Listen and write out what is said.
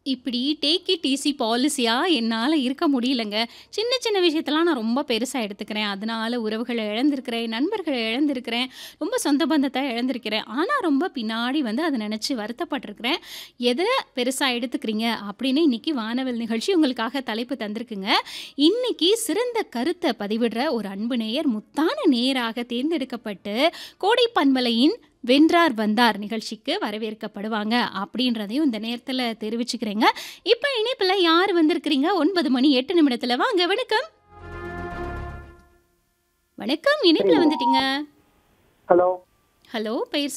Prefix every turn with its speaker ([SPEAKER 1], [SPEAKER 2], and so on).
[SPEAKER 1] இப்படி take it easy பாலிசியா என்னால இருக்க முடியலங்க. சின்ன சின்ன விஷயத்தலாம் நான் ரொம்ப பெருசா எடுத்துக்கிறேன். அதனால உறவுகள இழந்திருக்கிறேன், நண்பர்கள இழந்திருக்கிறேன், ரொம்ப சொந்த பந்தத்த இழந்திருக்கிறேன். ஆனா ரொம்ப பின்னாடி வந்து அத நெனச்சு வருத்தப்பட்டுருக்கிறேன். எத பெருசா எடுத்துக்கிறீங்க அப்படின்னு இன்னைக்கு வானவில் நிகழ்ச்சி உங்களுக்காக தலைப்பு தந்திருக்குங்க. இன்னைக்கு சிறந்த கருத்த பதிவிடுற ஒரு அன்பு நேயர் முத்தான நேயராக தேர்ந்தெடுக்கப்பட்டு கோடை பண்பலையின் வென்றார் வந்தார் நிகழ்ச்சிக்கு வரவேற்கப்படுவாங்க அப்படின்றதையும் இந்த நேரத்துல தெரிவிச்சுக்கிறேங்க. இப்ப இணைப்புல யார் வந்திருக்கிறீங்க? 9 மணி 8 நிமிடத்துல வாங்க. வணக்கம். வணக்கம். இணைப்புல வந்துட்டீங்க.
[SPEAKER 2] ஹலோ.
[SPEAKER 1] ஹலோ. பெயர்